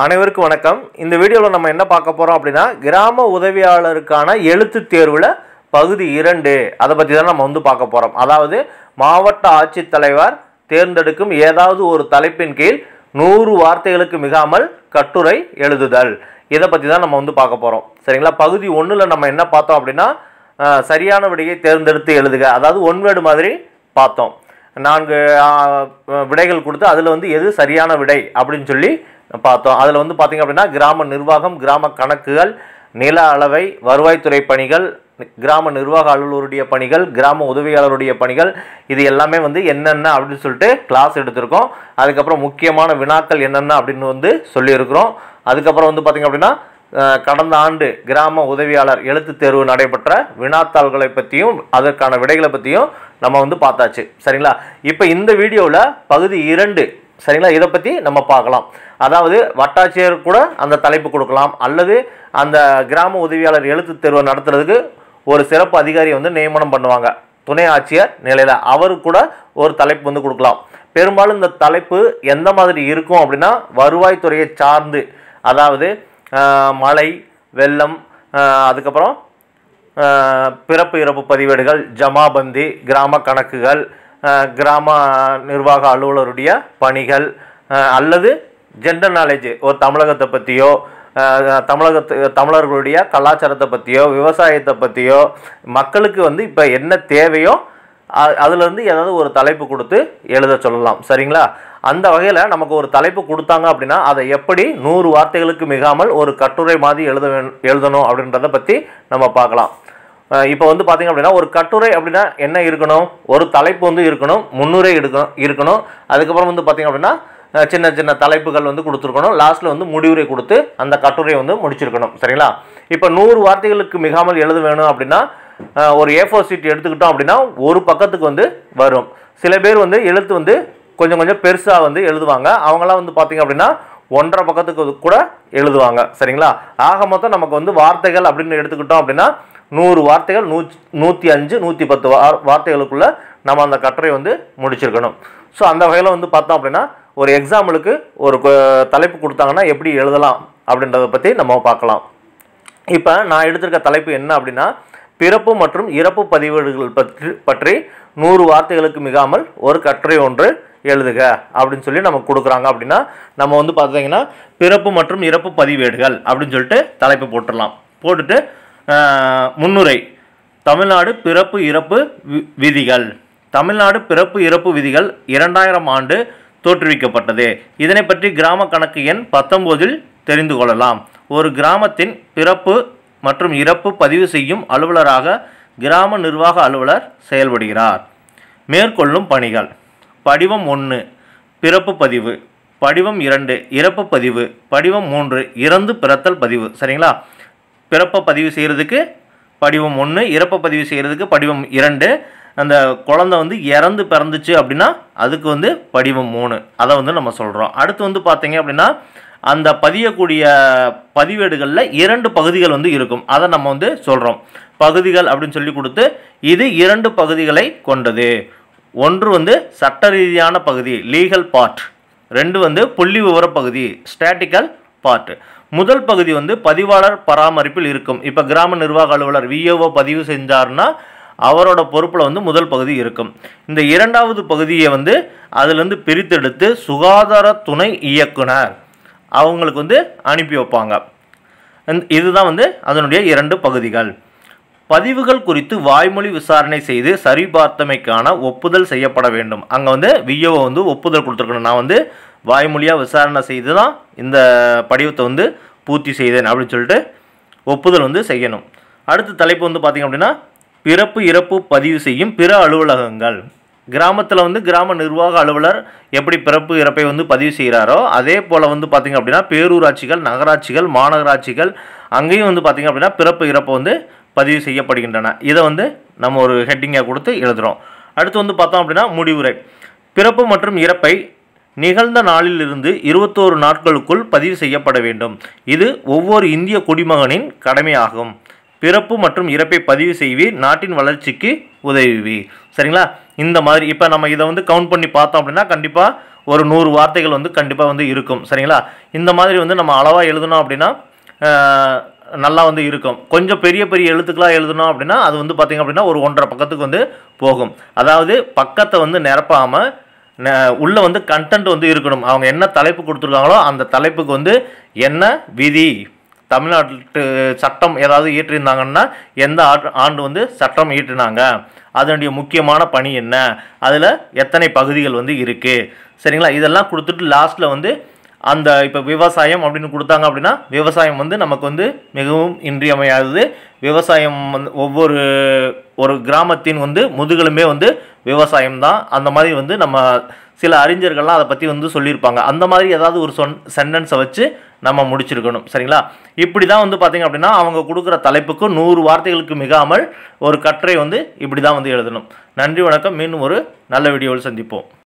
அனைவருக்கும் வணக்கம் இந்த வீடியோவில் நம்ம என்ன பார்க்க போகிறோம் அப்படின்னா கிராம உதவியாளருக்கான எழுத்து தேர்வில் பகுதி இரண்டு அதை பற்றி தான் நம்ம வந்து பார்க்க போகிறோம் அதாவது மாவட்ட ஆட்சித்தலைவர் தேர்ந்தெடுக்கும் ஏதாவது ஒரு தலைப்பின் கீழ் நூறு வார்த்தைகளுக்கு மிகாமல் கட்டுரை எழுதுதல் இதை பற்றி தான் நம்ம வந்து பார்க்க போகிறோம் சரிங்களா பகுதி ஒன்றில் நம்ம என்ன பார்த்தோம் அப்படின்னா அஹ், சரியான விடையை தேர்ந்தெடுத்து எழுதுக அதாவது ஒன்வேடு மாதிரி பார்த்தோம் நான்கு ஆ, விடைகள் கொடுத்து அதில் வந்து எது சரியான விடை அப்படின்னு சொல்லி பார்த்தோம் அதில் வந்து பார்த்திங்க அப்படின்னா கிராம நிர்வாகம் கிராம கணக்குகள் நில அளவை வருவாய்த்துறை பணிகள் கிராம நிர்வாக அலுவலருடைய பணிகள் கிராம உதவியாளருடைய பணிகள் இது எல்லாமே வந்து என்னென்ன அப்படின்னு சொல்லிட்டு கிளாஸ் எடுத்திருக்கோம் அதுக்கப்புறம் முக்கியமான வினாக்கள் என்னென்ன அப்படின்னு வந்து சொல்லியிருக்கிறோம் அதுக்கப்புறம் வந்து பார்த்திங்க அப்படின்னா அஹ், கடந்த ஆண்டு கிராம உதவியாளர் எழுத்துத் தேர்வு நடைபெற்ற வினாத்தாள்களை பற்றியும் அதற்கான விடைகளை பற்றியும் நம்ம வந்து பார்த்தாச்சு சரிங்களா இப்போ இந்த வீடியோவில் பகுதி இரண்டு சரிங்களா இதை பற்றி நம்ம பார்க்கலாம் அதாவது வட்டாட்சியர் கூட அந்த தலைப்பு கொடுக்கலாம் அல்லது அந்த கிராம உதவியாளர் எழுத்துத் தேர்வை நடத்துறதுக்கு ஒரு சிறப்பு அதிகாரியை வந்து நியமனம் பண்ணுவாங்க துணை ஆட்சியர் நிலையில் அவருக்கு கூட ஒரு தலைப்பு வந்து கொடுக்கலாம் பெரும்பாலும் இந்த தலைப்பு எந்த மாதிரி இருக்கும் அப்படின்னா வருவாய்த்துறையை சார்ந்து அதாவது ஆஹ், மழை வெள்ளம் ஆஹ், அதுக்கப்புறம் ஆஹ், பிறப்பு இறப்பு பதிவேடுகள் ஜமாபந்தி கிராம கணக்குகள் ஆஹ், கிராம நிர்வாக அலுவலருடைய பணிகள் ஆஹ், அல்லது ஜென்ரல் நாலேஜ் ஒரு தமிழகத்தை பற்றியோ தமிழகத்து தமிழர்களுடைய கலாச்சாரத்தை பற்றியோ விவசாயத்தை பற்றியோ மக்களுக்கு வந்து இப்போ என்ன தேவையோ அ- அதுலேருந்து ஏதாவது ஒரு தலைப்பு கொடுத்து எழுத சொல்லலாம் சரிங்களா அந்த வகையில் நமக்கு ஒரு தலைப்பு கொடுத்தாங்க அப்படின்னா அதை எப்படி நூறு வார்த்தைகளுக்கு மிகாமல் ஒரு கட்டுரை மாதிரி எழுத வேணும் எழுதணும் அப்படின்றத பற்றி நம்ம பார்க்கலாம் இப்போ வந்து பார்த்தீங்க அப்படின்னா ஒரு கட்டுரை அப்படின்னா என்ன இருக்கணும் ஒரு தலைப்பு வந்து இருக்கணும் முன்னுரை எடுக்கணும் இருக்கணும் அதுக்கப்புறம் வந்து பார்த்தீங்க அப்படின்னா அஹ், சின்ன சின்ன தலைப்புகள் வந்து கொடுத்துருக்கணும் லாஸ்ட்டில் வந்து முடிவுரை கொடுத்து அந்த கட்டுரையை வந்து முடிச்சிருக்கணும் சரிங்களா இப்போ நூறு வார்த்தைகளுக்கு மிகாமல் எழுத வேணும் அப்படின்னா அஹ், ஒரு ஏ ஃபோர் சீட் எடுத்துக்கிட்டோம் அப்படின்னா ஒரு பக்கத்துக்கு வந்து வரும் சில பேர் வந்து எழுத்து வந்து கொஞ்சம் கொஞ்சம் பெருசாக வந்து எழுதுவாங்க அவங்களாம் வந்து பார்த்தீங்க அப்படின்னா ஒன்றரை பக்கத்துக்கு கூட எழுதுவாங்க சரிங்களா ஆக மொத்தம் நமக்கு வந்து வார்த்தைகள் அப்படின்னு எடுத்துக்கிட்டோம் அப்படின்னா நூறு வார்த்தைகள் நூற்றி நூற்றி அஞ்சு நூற்றி பத்து வா வார்த்தைகளுக்குள்ள நம்ம அந்த கட்டுரை வந்து முடிச்சிருக்கணும் ஸோ அந்த வகையில் வந்து பார்த்தோம் அப்படின்னா ஒரு எக்ஸாம்பிளுக்கு ஒரு கு- தலைப்பு கொடுத்தாங்கன்னா எப்படி எழுதலாம் அப்படின்றத பற்றி நம்ம பார்க்கலாம் இப்போ நான் எடுத்திருக்க தலைப்பு என்ன அப்படின்னா பிறப்பு மற்றும் இறப்பு பதிவேடுகள் பற்றி பற்றி நூறு வார்த்தைகளுக்கு மிகாமல் ஒரு கட்டுரை ஒன்று எழுதுக அப்படின்னு சொல்லி நமக்கு கொடுக்குறாங்க அப்படின்னா நம்ம வந்து பார்த்தீங்கன்னா பிறப்பு மற்றும் இறப்பு பதிவேடுகள் அப்படின்னு சொல்லிட்டு தலைப்பு போட்டுடலாம் போட்டுட்டு ஆஹ், முன்னுரை தமிழ்நாடு பிறப்பு இறப்பு வி- விதிகள் தமிழ்நாடு பிறப்பு இறப்பு விதிகள் இரண்டாயிரம் ஆண்டு தோற்றுவிக்கப்பட்டது இதனை பற்றி கிராம கணக்கு எண் பத்தொம்போதில் தெரிந்து கொள்ளலாம் ஒரு கிராமத்தின் பிறப்பு மற்றும் இறப்பு பதிவு செய்யும் அலுவலராக கிராம நிர்வாக அலுவலர் செயல்படுகிறார் மேற்கொள்ளும் பணிகள் படிவம் ஒன்று பிறப்பு பதிவு படிவம் இரண்டு இறப்பு பதிவு படிவம் மூன்று இறந்து பிறத்தல் பதிவு சரிங்களா பிறப்பை பதிவு செய்கிறதுக்கு படிவம் ஒன்று இறப்பை பதிவு செய்கிறதுக்கு படிவம் இரண்டு அந்த குழந்தை வந்து இறந்து பிறந்துச்சு அப்படின்னா அதுக்கு வந்து படிவம் மூணு அதை வந்து நம்ம சொல்கிறோம் அடுத்து வந்து பார்த்தீங்க அப்படின்னா அந்த பதியக்கூடிய பதிவேடுகளில் இரண்டு பகுதிகள் வந்து இருக்கும் அதை நம்ம வந்து சொல்கிறோம் பகுதிகள் அப்படின்னு சொல்லி கொடுத்து இது இரண்டு பகுதிகளை கொண்டது ஒன்று வந்து சட்ட ரீதியான பகுதி லீகல் பார்ட் ரெண்டு வந்து புள்ளி விவர பகுதி ஸ்டாட்டிக்கல் பார்ட் முதல் பகுதி வந்து பதிவாளர் பராமரிப்பில் இருக்கும் இப்போ கிராம நிர்வாக அலுவலர் விஏஓ பதிவு செஞ்சாருன்னா அவரோட பொறுப்பில் வந்து முதல் பகுதி இருக்கும் இந்த இரண்டாவது பகுதியை வந்து அதுலேருந்து பிரித்தெடுத்து சுகாதார துணை இயக்குனர் அவங்களுக்கு வந்து அனுப்பி வைப்பாங்க இந்த- இதுதான் வந்து அதனுடைய இரண்டு பகுதிகள் பதிவுகள் குறித்து வாய்மொழி விசாரணை செய்து சரிபார்த்தமைக்கான ஒப்புதல் செய்யப்பட வேண்டும் அங்கே வந்து விஓ வந்து ஒப்புதல் கொடுத்துருக்கணும் நான் வந்து வாய்மொழியாக விசாரணை செய்து தான் இந்த படிவத்தை வந்து பூர்த்தி செய்தேன் அப்படின்னு சொல்லிட்டு ஒப்புதல் வந்து செய்யணும் அடுத்த தலைப்பு வந்து பார்த்திங்க அப்படின்னா பிறப்பு இறப்பு பதிவு செய்யும் பிற அலுவலகங்கள் கிராமத்தில் வந்து கிராம நிர்வாக அலுவலர் எப்படி பிறப்பு இறப்பை வந்து பதிவு செய்கிறாரோ அதே போல் வந்து பார்த்திங்க அப்படின்னா பேரூராட்சிகள் நகராட்சிகள் மாநகராட்சிகள் அங்கேயும் வந்து பார்த்திங்க அப்படின்னா பிறப்பு இறப்பு வந்து பதிவு செய்யப்படுகின்றன இதை வந்து நம்ம ஒரு ஹெட்டிங்காக கொடுத்து எழுதுகிறோம் அடுத்து வந்து பார்த்தோம் அப்படின்னா முடிவுரை பிறப்பு மற்றும் இறப்பை நிகழ்ந்த நாளிலிருந்து இருபத்தோரு நாட்களுக்குள் பதிவு செய்யப்பட வேண்டும் இது ஒவ்வொரு இந்திய குடிமகனின் கடமையாகும் பிறப்பு மற்றும் இறப்பை பதிவு செய்வீர் நாட்டின் வளர்ச்சிக்கு உதவுவீர் சரிங்களா இந்த மாதிரி இப்போ நம்ம இதை வந்து கவுண்ட் பண்ணி பார்த்தோம் அப்படின்னா கண்டிப்பாக ஒரு நூறு வார்த்தைகள் வந்து கண்டிப்பாக வந்து இருக்கும் சரிங்களா இந்த மாதிரி வந்து நம்ம அளவாக எழுதணும் அப்படின்னா ஆஹ், நல்லா வந்து இருக்கும் கொஞ்சம் பெரிய பெரிய எழுத்துக்களாக எழுதணும் அப்படின்னா அது வந்து பார்த்திங்க அப்படின்னா ஒரு ஒன்றரை பக்கத்துக்கு வந்து போகும் அதாவது பக்கத்தை வந்து நிரப்பாமல் உள்ளே வந்து கண்டென்ட் வந்து இருக்கணும் அவங்க என்ன தலைப்பு கொடுத்துருக்காங்களோ அந்த தலைப்புக்கு வந்து என்ன விதி தமிழ்நாட்டு சட்டம் ஏதாவது இயற்றியிருந்தாங்கன்னா எந்த ஆண்டு ஆண்டு வந்து சட்டம் இயற்றினாங்க அதனுடைய முக்கியமான பணி என்ன அதில் எத்தனை பகுதிகள் வந்து இருக்குது சரிங்களா இதெல்லாம் கொடுத்துட்டு லாஸ்ட்டில் வந்து அந்த இப்போ விவசாயம் அப்படின்னு கொடுத்தாங்க அப்படின்னா விவசாயம் வந்து நமக்கு வந்து மிகவும் இன்றியமையாதது விவசாயம் வந்து ஒவ்வொரு ஒரு கிராமத்தின் வந்து முதுகெலும்பே வந்து விவசாயம் தான் அந்த மாதிரி வந்து நம்ம சில அறிஞர்கள்லாம் அதை பற்றி வந்து சொல்லியிருப்பாங்க அந்த மாதிரி ஏதாவது ஒரு சொன் சென்டென்ஸை வச்சு நம்ம முடிச்சிருக்கணும் சரிங்களா இப்படி தான் வந்து பார்த்திங்க அப்படின்னா அவங்க கொடுக்குற தலைப்புக்கு நூறு வார்த்தைகளுக்கு மிகாமல் ஒரு கட்டுரை வந்து இப்படி தான் வந்து எழுதணும் நன்றி வணக்கம் மீண்டும் ஒரு நல்ல வீடியோவில் சந்திப்போம்